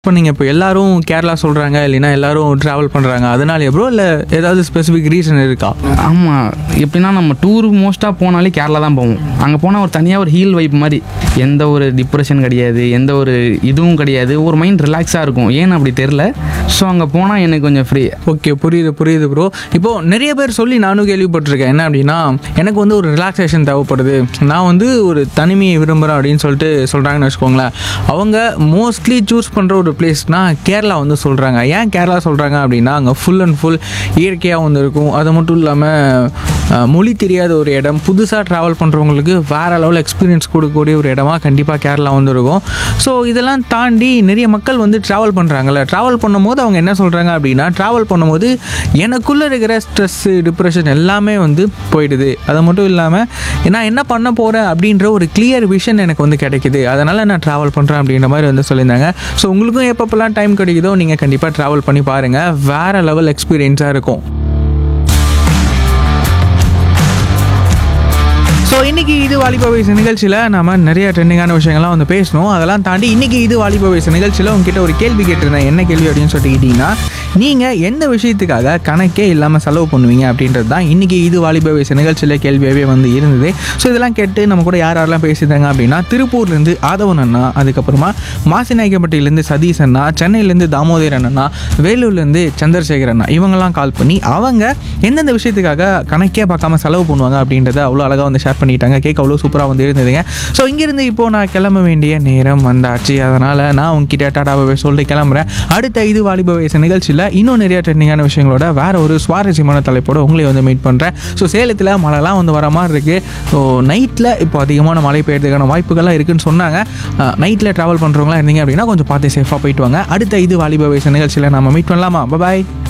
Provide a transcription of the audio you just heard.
இப்போ நீங்கள் இப்போ எல்லாரும் கேரளா சொல்கிறாங்க இல்லைன்னா எல்லாரும் ட்ராவல் பண்ணுறாங்க அதனால ப்ரோ இல்லை ஏதாவது ஸ்பெசிஃபிக் ரீசன் இருக்கா ஆமாம் எப்படின்னா நம்ம டூர் மோஸ்ட்டாக போனாலே கேரளா தான் போவோம் அங்கே போனால் ஒரு தனியாக ஒரு ஹீல் வைப் மாதிரி எந்த ஒரு டிப்ரெஷன் கிடையாது எந்த ஒரு இதுவும் கிடையாது ஒரு மைண்ட் ரிலாக்ஸாக இருக்கும் ஏன்னு அப்படி தெரில ஸோ அங்கே போனால் எனக்கு கொஞ்சம் ஃப்ரீ ஓகே புரியுது புரியுது ப்ரோ இப்போ நிறைய பேர் சொல்லி நானும் கேள்விப்பட்டிருக்கேன் என்ன அப்படின்னா எனக்கு வந்து ஒரு ரிலாக்ஸேஷன் தேவைப்படுது நான் வந்து ஒரு தனிமையை விரும்புகிறேன் அப்படின்னு சொல்லிட்டு சொல்கிறாங்கன்னு வச்சுக்கோங்களேன் அவங்க மோஸ்ட்லி சூஸ் பண்ணுற ஒரு பிளேஸ்னா கேரளா வந்து சொல்கிறாங்க ஏன் கேரளா சொல்கிறாங்க அப்படின்னா அங்கே ஃபுல் அண்ட் ஃபுல் இயற்கையாக வந்து இருக்கும் அது மட்டும் இல்லாமல் மொழி தெரியாத ஒரு இடம் புதுசாக ட்ராவல் பண்ணுறவங்களுக்கு வேறு லெவல் எக்ஸ்பீரியன்ஸ் கொடுக்கக்கூடிய ஒரு இடமா கண்டிப்பாக கேரளா வந்து இருக்கும் ஸோ இதெல்லாம் தாண்டி நிறைய மக்கள் வந்து ட்ராவல் பண்ணுறாங்கல்ல ட்ராவல் பண்ணும்போது அவங்க என்ன சொல்கிறாங்க அப்படின்னா ட்ராவல் பண்ணும்போது எனக்குள்ளே இருக்கிற ஸ்ட்ரெஸ்ஸு டிப்ரெஷன் எல்லாமே வந்து போயிடுது அது மட்டும் இல்லாமல் நான் என்ன பண்ண போகிறேன் அப்படின்ற ஒரு கிளியர் விஷன் எனக்கு வந்து கிடைக்குது அதனால் நான் ட்ராவல் பண்ணுறேன் அப்படின்ற மாதிரி வந்து சொல்லியிருந்தாங்க ஸோ உங்களுக்கும் எப்பப்பெல்லாம் டைம் கிடைக்குதோ நீங்கள் கண்டிப்பாக ட்ராவல் பண்ணி பாருங்கள் வேறு லெவல் எக்ஸ்பீரியன்ஸாக இருக்கும் ஸோ இன்னைக்கு இது வாலிப வயசு நிகழ்ச்சியில் நம்ம நிறைய ட்ரெண்டிங்கான விஷயங்கள்லாம் வந்து பேசணும் அதெல்லாம் தாண்டி இன்னைக்கு இது வாலிப வயசு நிகழ்ச்சியில் உங்ககிட்ட ஒரு கேள்வி கேட்டிருந்தேன் என்ன கேள்வி அப்படின்னு சொல்லிட்டு கேட்டிங்கன்னா நீங்கள் எந்த விஷயத்துக்காக கணக்கே இல்லாமல் செலவு பண்ணுவீங்க அப்படின்றது தான் இன்னைக்கு இது வாலிப வயசு நிகழ்ச்சியில் கேள்வியாகவே வந்து இருந்தது ஸோ இதெல்லாம் கேட்டு நம்ம கூட யார் யாரெல்லாம் பேசியிருந்தாங்க அப்படின்னா திருப்பூர்லேருந்து ஆதவன் அண்ணா அதுக்கப்புறமா மாசிநாயக்கப்பட்டியிலேருந்து சதீஷ் அண்ணா சென்னையிலேருந்து தாமோதரன் அண்ணா வேலூர்லேருந்து சந்திரசேகர் அண்ணா இவங்கெல்லாம் கால் பண்ணி அவங்க எந்தெந்த விஷயத்துக்காக கணக்கே பார்க்காம செலவு பண்ணுவாங்க அப்படின்றத அவ்வளோ அழகாக வந்து ஷேர் பண்ணிட்டாங்க கேட்க அவ்வளோ சூப்பராக வந்து இருந்ததுங்க ஸோ இங்கேருந்து இப்போது நான் கிளம்ப வேண்டிய நேரம் வந்தாச்சு அதனால் நான் உங்ககிட்ட டாடாவை சொல்லிட்டு கிளம்புறேன் அடுத்த இது வாலிப வயசு நிகழ்ச்சியில் இன்னும் நிறைய ட்ரெண்டிங்கான விஷயங்களோட வேற ஒரு சுவாரஸ்யமான தலைப்போட உங்களை வந்து மீட் பண்ணுறேன் ஸோ சேலத்தில் மழைலாம் வந்து வர மாதிரி இருக்குது ஸோ நைட்டில் இப்போ அதிகமான மழை பெய்யறதுக்கான வாய்ப்புகள்லாம் இருக்குன்னு சொன்னாங்க நைட்டில் ட்ராவல் பண்ணுறவங்களாம் இருந்தீங்க அப்படின்னா கொஞ்சம் பார்த்து சேஃபாக போயிட்டு வாங்க அடுத்த இது வாலிப வயசு நிகழ்ச்சியில் நம்ம மீட் பண்ணலாமா பாய்